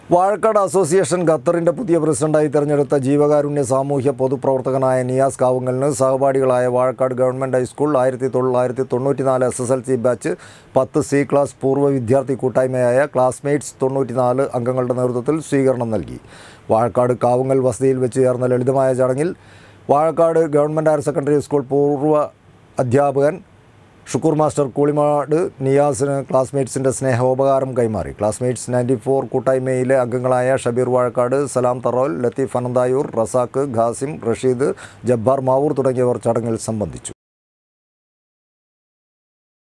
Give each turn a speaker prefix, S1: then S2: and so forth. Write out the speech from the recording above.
S1: Vazhakkad association ഖത്തറിൻ്റെ പുതിയ പ്രസിഡന്റായി തെരഞ്ഞെടുത്ത ജീവകാരുണ്യ സാമൂഹ്യ പൊതുപ്രവർത്തകനായ നിയാസ് കാവുങ്ങലിന് സഹപാഠികളായ വാഴക്കാട് ഗവൺമെൻറ് ഹൈസ്കൂൾ ആയിരത്തി തൊള്ളായിരത്തി തൊണ്ണൂറ്റിനാല് S S L C batch പത്ത് സി ക്ലാസ് പൂർവ്വ വിദ്യാർത്ഥി കൂട്ടായ്മയായ ക്ലാസ്മേറ്റ്സ് തൊണ്ണൂറ്റിനാല് അംഗങ്ങളുടെ നേതൃത്വത്തിൽ സ്വീകരണം നൽകി വാഴക്കാട് കാവുങ്ങൽ വസതിയിൽ വെച്ച് ചേർന്ന ലളിതമായ ചടങ്ങിൽ Vazhakkad government higher secondary school പൂർവ്വ അധ്യാപകൻ ഷുക്കൂർ മാസ്റ്റർ കൂളിമാട് നിയാസിന് ക്ലാസ്മേറ്റ്സിൻ്റെ സ്നേഹോപകാരം കൈമാറി ക്ലാസ്മേറ്റ്സ് നയൻറ്റി ഫോർ കൂട്ടായ്മയിലെ അംഗങ്ങളായ ഷബീർ വാഴക്കാട് സലാം തറോൽ ലത്തീഫ് അനന്തായൂർ റസാഖ് ഖാസിം റഷീദ് ജബ്ബാർ മാവൂർ തുടങ്ങിയവർ ചടങ്ങിൽ സംബന്ധിച്ചു